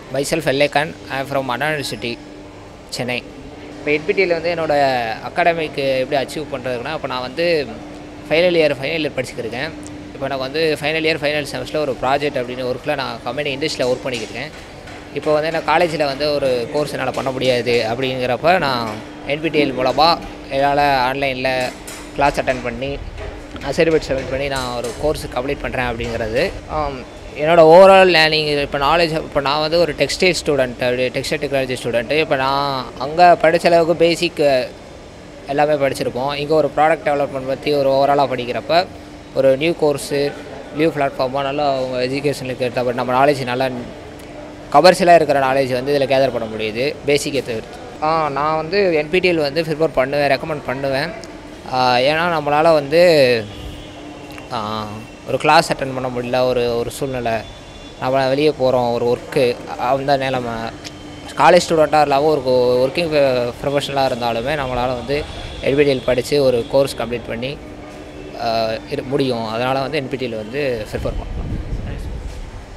myself எல்லேக்கன் I from Anna university Chennai இப்போ என்பிடியில் வந்து என்னோடய அகாடமிக்கு எப்படி அச்சீவ் பண்ணுறதுக்குன்னா இப்போ நான் வந்து ஃபைனல் இயர் ஃபைனல் இயர் படிச்சுக்கிருக்கேன் இப்போ எனக்கு வந்து ஃபைனல் இயர் ஃபைனல் செமஸ்டரில் ஒரு ப்ராஜெக்ட் அப்படின்னு ஒர்க்கில் நான் கம்பெனி இண்டஸ்ட்ரியில் ஒர்க் பண்ணிக்கிருக்கேன் இப்போ வந்து என்ன காலேஜில் வந்து ஒரு கோர்ஸ் என்னால் பண்ண முடியாது அப்படிங்கிறப்ப நான் என்பிடிஎல் மூலமாக என்னால் ஆன்லைனில் கிளாஸ் அட்டன் பண்ணி சர்டிஃபிகேட் சப்மிட் பண்ணி நான் ஒரு கோர்ஸ் கம்ப்ளீட் பண்ணுறேன் அப்படிங்கிறது ஆம், என்னோட ஓவரால் லேர்னிங் இப்போ நாலேஜ் இப்போ நான் வந்து ஒரு டெக்ஸ்டைல் ஸ்டூடெண்ட் அப்படி டெக்ஸ்டைல் டெக்னாலஜி ஸ்டூடெண்ட்டு இப்போ நான் அங்கே படித்த அளவுக்கு பேசிக் எல்லாமே படிச்சிருப்போம் இங்கே ஒரு ப்ராடக்ட் டெவலப்மெண்ட் பற்றி ஒரு ஓவராலாக படிக்கிறப்ப ஒரு நியூ கோர்ஸு நியூ பிளாட்ஃபார்மாக நல்லா அவங்க எஜுகேஷனுக்கு ஏற்ற நம்ம நாலேஜ் நல்லா கமர்ஷியலாக இருக்கிற நாலேஜ் வந்து இதில் கேதர் பண்ண முடியுது பேசிக்கை தவிர்த்து ஆ நான் வந்து என்பிடிஎல் வந்து ப்ரிப்பேர் பண்ணுவேன் ரெக்கமெண்ட் பண்ணுவேன் ஆ, ஏன்னா நம்மளால் வந்து ஆ, ஒரு கிளாஸ் அட்டன் பண்ண முடியல ஒரு ஒரு சூழ்நிலை நம்ம வெளியே போகிறோம் ஒரு ஒர்க்கு அந்த நிலமை காலேஜ் ஸ்டூடெண்ட்டாக இல்லாமல் ஒரு ஒர்க்கிங் ப்ரொஃபஷனலாக இருந்தாலுமே நம்மளால் வந்து என்பிடிஎல் படித்து ஒரு கோர்ஸ் கம்ப்ளீட் பண்ணி ஆ, இரு முடியும் அதனால் வந்து என்பிடிஎல் வந்து ப்ரிஃபர் பண்ணலாம்